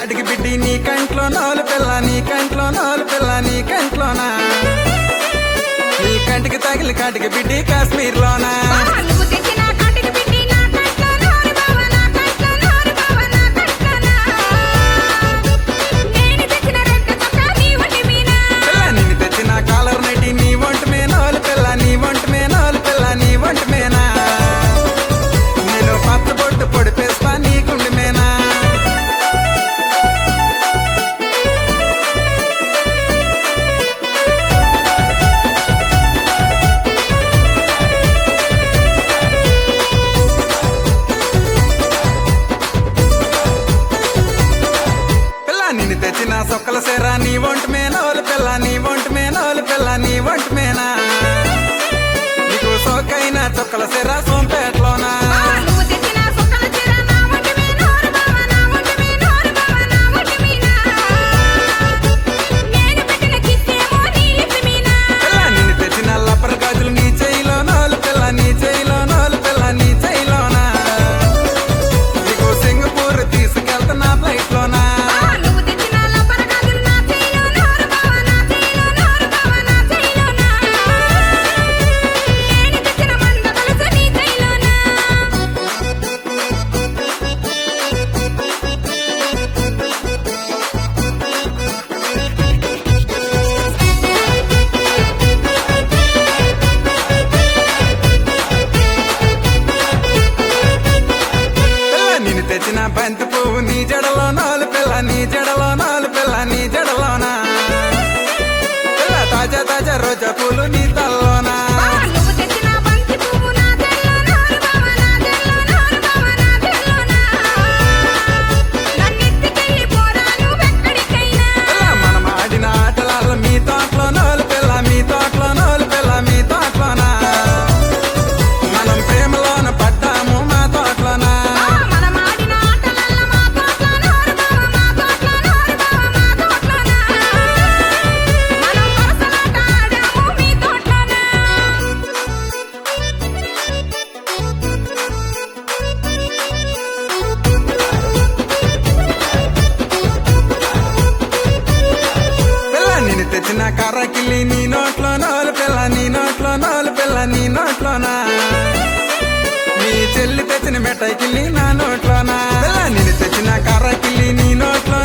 కాటికి బిడ్డి నీ కంట్లో నోలు పిల్ల నీ కంట్లో నోలు పిల్ల నీ కంట్లోనా నీ కంటికి తగిలి కాటికి బిడ్డి కాశ్మీర్ లోనా బావా నువ్వు తెచ్చిన కాటికి పిట్టి నా కంట్లో నోరు బావా నా కంట్లో నోరు బావా నా కంట్లోనా నేను తెచ్చిన రెక్క చొక్కా నీ ఒంటి మీద పిల్ల నిన్ను తెచ్చిన కాలర్ నటి నీ ఒంటి మే నోలు పిల్ల నీ ఒంటి మే నోలు పిల్ల నీ ఒంటి మేనా నేను పచ్చ బొట్టు పొడిపేస్తా నీ గుండె మేనా పిల్ల నిన్ను తెచ్చిన సొక్కల సేర నీ ఒంటి మేనోలు పిల్ల నీ ఒంటి మేనోలు పిల్ల నీ ఒంటి మేనా నీకు సోకైన చొక్కల సేర సోంపేటలోనా బావా నువ్వు తెచ్చిన సొక్కల చీర నా ఒంటి మీద నోరు బావా నా ఒంటి మీద నోరు బావా నా ఒంటి మీద నేను పెట్టిన కిస్సేమో నీ లిప్ మీద పిల్ల నిన్ను తెచ్చిన లబ్బర్ గాజులు నీ చేయిలో నోలు పిల్ల నీ చేయిలో నోలు పిల్ల నీ చేయిలోనా నీకు సింగపూర్ తీసుకెళ్తున్నా ఫ్లైట్ లోనా బావా నువ్వు తెచ్చిన లబ్బర గాజులు నా చెయ్యిలో నోరు బావా నా చెయ్యిలో నోరు బావా నా చెయ్యిలోనా నేను తెచ్చిన మంద కలుసు నీ చెయ్యిలోనా పిల్ల నిన్ను తెచ్చిన బంతి పువ్వు నీ జడలో నోలు పిల్ల నీ జడలో నోలు పిల్ల నీ జడలోనా పిల్ల తాజా తాజా రోజా పూలు నీ తల్లోనా బావా నువ్వు తెచ్చిన బంతి పువ్వు నా చెయ్యిలో నోరు బావా నా చెయ్యిలో నోరు బావా నా చెయ్యిలోనా నన్నెత్తికెళ్ళి పోరా నువ్వెక్కడికైనా పిల్ల మనం ఆడిన ఆటలాల్లో మీ తోటలో నోలు పిల్ల మీ తోటలో నోలు పిల్ల మీ తోటలోనా మనం ప్రేమలోన పడ్డాము మా తోటలోనా బావా మనం ఆడిన ఆటలల్ల మా తోటలో నోరు బావా మా తోటలో నోరు బావా మా తోటలోనా మనం వరసలాట ఆడాము మీ తోటలోనా పిల్ల నిన్ను తెచ్చిన కర్రకిల్లి నీ నోట్లో నోలు పిల్ల నీ నోట్లో నోలు పిల్ల నీ నోట్లోనా నీ చెల్లి తెచ్చిన మిఠాయికిల్లి నా నోట్లోనా పిల్ల నిన్ను తెచ్చిన కర్రకిల్లి నీ నోట్లో